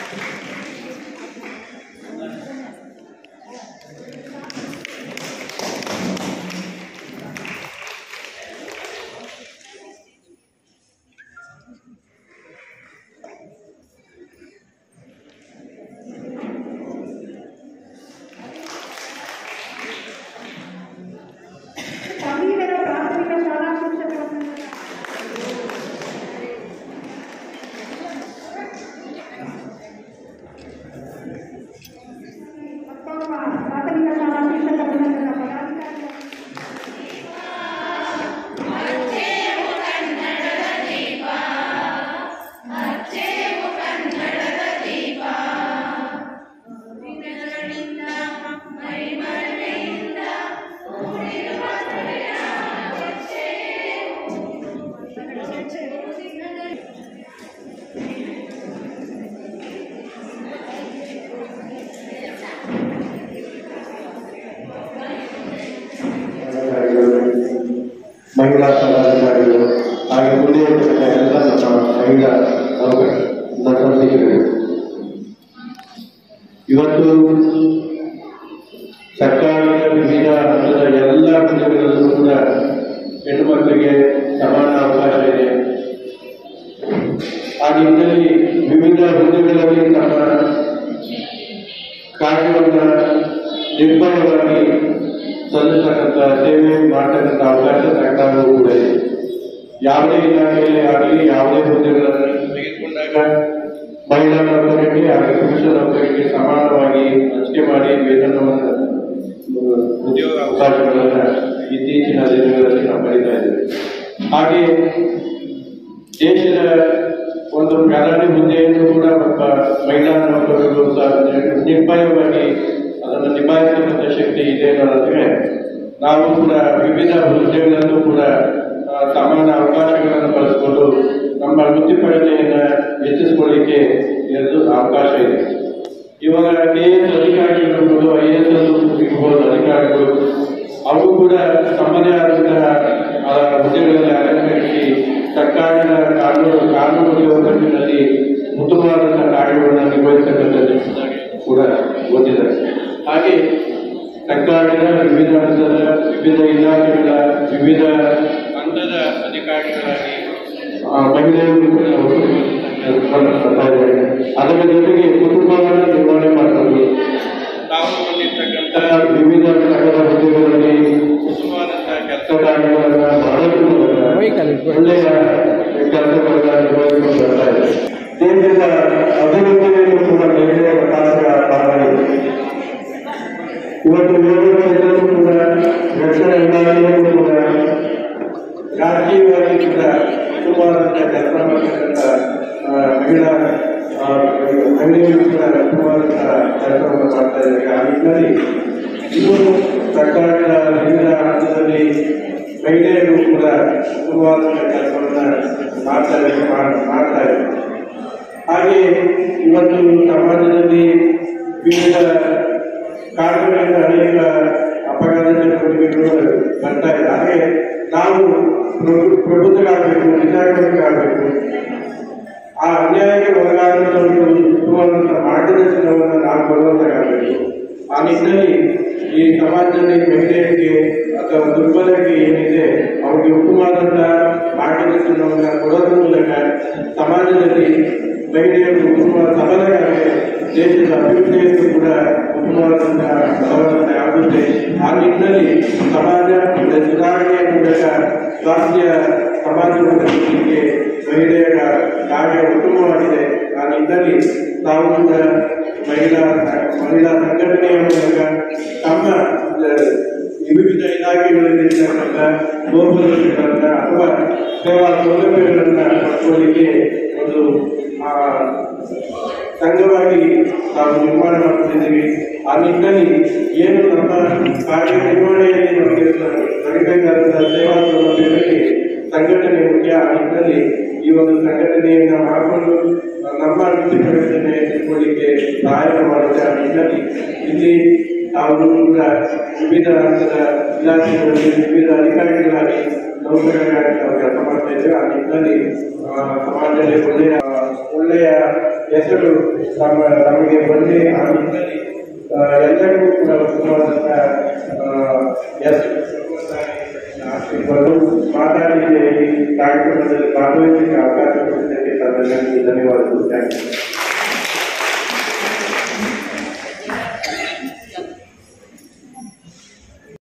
ಸಮೀಪದ ಪ್ರಾಥಮಿಕ ಶಾಲಾ ಶಿಕ್ಷಕರನ್ನು ಮತ್ತೊಬ್ಬ ಪ್ರಾಥಮಿಕ ಶಾಲಾ ಶಿಕ್ಷಕ ಮಂಡಲದ ಪದಾಧಿಕಾರಿಗಳು ಮಹಿಳಾ ಪದಾಧಿಕಾರಿಗಳು ಹಾಗೆ ಮುಂದೆ ಇರ್ತಕ್ಕಂಥ ಎಲ್ಲ ನಮ್ಮ ಮಹಿಳಾ ನೌಕರ ನೌಕರರಿಗಳು ಇವತ್ತು ಸರ್ಕಾರದ ವಿವಿಧ ಹಂತದ ಎಲ್ಲ ಹುದ್ದೆಗಳಲ್ಲೂ ಕೂಡ ಹೆಣ್ಣು ಮಕ್ಕಳಿಗೆ ಸಮಾನ ಅವಕಾಶ ಇದೆ ಆ ನಿಟ್ಟಿನಲ್ಲಿ ವಿವಿಧ ಹುದ್ದೆಗಳಲ್ಲಿ ತಮ್ಮ ಕಾರ್ಯವನ್ನು ನಿರ್ಭಯವಾಗಿ ಸಲ್ಲಿಸ್ತಕ್ಕಂಥ ಸೇವೆ ಮಾಡ್ತಕ್ಕಂಥ ಅವಕಾಶ ಸರ್ಕಾರವೂ ಕೂಡ ಇದೆ ಯಾವುದೇ ಇಲಾಖೆಯಲ್ಲಿ ಆಗಲಿ ಯಾವುದೇ ಹುದ್ದೆಗಳನ್ನು ತೆಗೆದುಕೊಂಡಾಗ ಮಹಿಳಾ ನೌಕರರಿಗೆ ಹಾಗೂ ಪುರುಷ ನೌಕರರಿಗೆ ಸಮಾನವಾಗಿ ಹಂಚಿಕೆ ಮಾಡಿ ವೇತನವನ್ನು ಉದ್ಯೋಗ ಅವಕಾಶಗಳನ್ನು ಇತ್ತೀಚಿನ ದಿನಗಳಲ್ಲಿ ನಾವು ಪಡಿತಾ ಇದ್ದೇವೆ ಹಾಗೆ ದೇಶದ ಒಂದು ಪ್ರಧಾನಿ ಹುದ್ದೆಯನ್ನು ಕೂಡ ಒಬ್ಬ ಮಹಿಳಾ ನೌಕರರು ಸಹ ನಿರ್ಭಯವಾಗಿ ಅದನ್ನು ನಿಭಾಯಿಸತಕ್ಕಂಥ ಶಕ್ತಿ ಇದೆ ಅನ್ನೋದಾದ್ರೆ ನಾವು ಕೂಡ ವಿವಿಧ ಹುದ್ದೆಗಳಲ್ಲೂ ಕೂಡ ಆ, ಸಮಾನ ಅವಕಾಶಗಳನ್ನು ಬಳಸಿಕೊಂಡು ನಮ್ಮ ವೃತ್ತಿಪರತೆಯನ್ನು ಹೆಚ್ಚಿಸಿಕೊಳ್ಳಿಕ್ಕೆ ಎರಡು ಅವಕಾಶ ಇದೆ ಇವಾಗ ಕೆ ಎಸ್ ಅಧಿಕಾರಿಗಳು ಐ ಎಸ್ ಇರ್ಬೋದು ಅಧಿಕಾರಿಗಳು ಅವರು ಕೂಡ ತಮ್ಮದೇ ಆದಂತಹ ಆ ಹುದ್ದೆಗಳಲ್ಲಿ ಅಲಂಕರಿಸಿ ಸರ್ಕಾರದ ಕಾನೂನು ಕಾನೂನು ಒಗ್ಗಟ್ಟಿನಲ್ಲಿ ಉತ್ತಮವಾದಂತಹ ಕಾರ್ಯಗಳನ್ನು ನಿರ್ವಹಿಸತಕ್ಕಂಥ ನಿಟ್ಟಿನಲ್ಲಿ ಕೂಡ ಓದಿದ್ದಾರೆ ಹಾಗೆ ಸರ್ಕಾರದ ವಿವಿಧ ಹಂತದ ವಿವಿಧ ಇಲಾಖೆಗಳ ವಿವಿಧ ಹಂತದ ಅಧಿಕಾರಿಗಳಾಗಿ ಆ, ಮಹಿಳೆಯರು ಕೂಡ ಕೆಲಸವನ್ನು ಮಾಡ್ತಾ ಇದ್ದಾರೆ ಅದರ ಜೊತೆಗೆ ಕುಟುಂಬವನ್ನು ನಿರ್ವಹಣೆ ಮಾಡ್ತಾರೆ ತಾವು ಹೊಂದಿರ್ತಕ್ಕಂಥ ವಿವಿಧ ಪ್ರಕಾರ ಹುದ್ದೆಗಳಲ್ಲಿ ಉತ್ತಮವಾದಂತಹ ಕೆಲಸ ಕಾರ್ಯಗಳನ್ನು ಮಾಡೋದ್ರ ಮೂಲಕ ಒಳ್ಳೆಯ ಕೆಲಸಗಳನ್ನು ನಿರ್ವಹಿಸಿಕೊಂಡು ಬರ್ತಾ ಇದೆ ದೇಶದ ಅಭಿವೃದ್ಧಿಯಲ್ಲೂ ಕೂಡ ಮಹಿಳೆಯರ ಪಾತ್ರ ಬಹಳ ಇದೆ ಇವತ್ತು ವಿರೋಧ ಕೂಡ ರಕ್ಷಣಾ ಇಲಾಖೆಯಲ್ಲೂ ಕೂಡ ರಾಜಕೀಯವಾಗಿ ಕೂಡ ಉತ್ತಮವಾದಂತಹ ಕೆಲಸ ಮಾಡತಕ್ಕಂಥ ಆ, ಮಹಿಳಾ ಆ, ಮಹಿಳೆಯರು ಕೂಡ ಉತ್ತಮವಾದಂತಹ ಕೆಲಸವನ್ನು ಮಾಡ್ತಾ ಇದ್ದಾರೆ ಆ ನಿಟ್ಟಿನಲ್ಲಿ ಇವರು ಸರ್ಕಾರದ ವಿವಿಧ ಹಂತದಲ್ಲಿ ಮಹಿಳೆಯರು ಕೂಡ ಉತ್ತಮವಾದಂತಹ ಕೆಲಸವನ್ನ ಮಾಡ್ತಾ ಇದ್ದಾರೆ ಮಾಡ್- ಮಾಡ್ತಾ ಇದ್ದಾರೆ ಹಾಗೆ ಇವತ್ತು ಸಮಾಜದಲ್ಲಿ ವಿವಿಧ ಕಾರಣಗಳಿಂದ ಅನೇಕ ಅಪಘಾತ ಚಟುವಟಿಕೆಗಳು ಬರ್ತಾ ಇದೆ ಹಾಗೆ ನಾವು ಪ್ರಬು- ಪ್ರಬುದ್ಧರಾಗಬೇಕು ನಿಜಾಗರಿಕರಾಗಬೇಕು ಆ ಅನ್ಯಾಯಕ್ಕೆ ಒಳಗಾದಂಥವರಿಗೆ ಒಂದು ಉತ್ತಮವಾದಂತಹ ಮಾರ್ಗದರ್ಶನವನ್ನು ನಾವು ಕೊಡುವಂತಾಗಬೇಕು ಆ ನಿಟ್ಟಿನಲ್ಲಿ ಈ ಸಮಾಜದಲ್ಲಿ ಮಹಿಳೆಯರಿಗೆ ಅಥವಾ ದುರ್ಬಲರಿಗೆ ಏನಿದೆ ಅವರಿಗೆ ಉತ್ತಮವಾದಂತಹ ಮಾರ್ಗದರ್ಶನವನ್ನು ಕೊಡೋದ್ರ ಮೂಲಕ ಸಮಾಜದಲ್ಲಿ ಮಹಿಳೆಯರು ಉತ್ತಮ ಸಬಲರಾಗಿ ದೇಶದ ಅಭಿವೃದ್ಧಿಯನ್ನು ಕೂಡ ಉತ್ತಮವಾದಂತಹ ಬಲವಂತ ಆಗುತ್ತೆ ಆ ನಿಟ್ಟಿನಲ್ಲಿ ಸಮಾಜ ಸುಧಾರಣೆಯ ಮೂಲಕ ಸ್ವಾಸ್ಥ್ಯ ಸಮಾಜವನ್ನು ಕಟ್ಟಿಗೆ ಮಹಿಳೆಯರ ಕಾರ್ಯ ಉತ್ತಮವಾಗಿದೆ ಆ ನಿಟ್ಟಿನಲ್ಲಿ ತಾವು ಕೂಡ ಮಹಿಳಾ ಮಹಿಳಾ ಸಂಘಟನೆಯ ಮೂಲಕ ತಮ್ಮ ಅಹ್, ವಿವಿಧ ಇಲಾಖೆಗಳಲ್ಲಿ ಇರ್ತಕ್ಕಂಥ ಲೋಪದೋಷಗಳನ್ನ ಅಥವಾ ಸೇವಾ ಸೌಲಭ್ಯಗಳನ್ನ ಪಡ್ಕೊಳ್ಳಿಕ್ಕೆ ಒಂದು ಆ, ಸಂಘವಾಗಿ ನಾವು ನಿರ್ಮಾಣ ಮಾಡ್ತಿದ್ದೀವಿ ಆ ನಿಟ್ಟಿನಲ್ಲಿ ಏನು ನಮ್ಮ ಕಾರ್ಯನಿರ್ವಹಣೆಯಲ್ಲಿ ನಮಗೆ ನಡೀಬೇಕಾದಂತಹ ಸೇವಾ ಸೌಲಭ್ಯಗಳಿಗೆ ಸಂಘಟನೆ ಮುಖ್ಯ ಆ ನಿಟ್ಟಿನಲ್ಲಿ ಈ ಒಂದು ಸಂಘಟನೆಯನ್ನ ಮಾಡಿಕೊಂಡು ನಮ್ಮ ವೃತ್ತಿಪರತೆಯನ್ನು ಹೆಚ್ಚಿಸಿಕೊಳ್ಳಿಕ್ಕೆ ಸಹಾಯ ಮಾಡುತ್ತೆ ಆ ನಿಟ್ಟಿನಲ್ಲಿ ಇಲ್ಲಿ ನಾವು ಕೂಡ ವಿವಿಧ ಹಂತದ ಇಲಾಖೆಗಳಲ್ಲಿ ವಿವಿಧ ಅಧಿಕಾರಿಗಳಾಗಿ ನೌಕರರಾಗಿ ನಾವು ಕೆಲಸ ಮಾಡ್ತಾ ಇದ್ದೇವೆ ಆ ನಿಟ್ಟಿನಲ್ಲಿ ಆ, ಸಮಾಜದಲ್ಲಿ ಒಳ್ಳೆಯ ಒಳ್ಳೆಯ ಹೆಸರು ತಮ್ಮ ನಮಗೆ ಬಂದು ಆ ನಿಟ್ಟಿನಲ್ಲಿ ಆ, ಎಲ್ಲರಿಗೂ ಕೂಡ ಉತ್ತಮವಾದಂಥ ಎಸ್ ಆಶೀರ್ವಾದ ಮಾತಾಡಿ ಈ ಕಾರ್ಯಕ್ರಮದಲ್ಲಿ ಭಾಗವಹಿಸಲಿಕ್ಕೆ ಅವಕಾಶ ಕೊಟ್ಟಿದ್ದಕ್ಕೆ ತಮ್ಮೆಲ್ಲರಿಗೂ ಧನ್ಯವಾದಗಳು ಥ್ಯಾಂಕ್ ಯು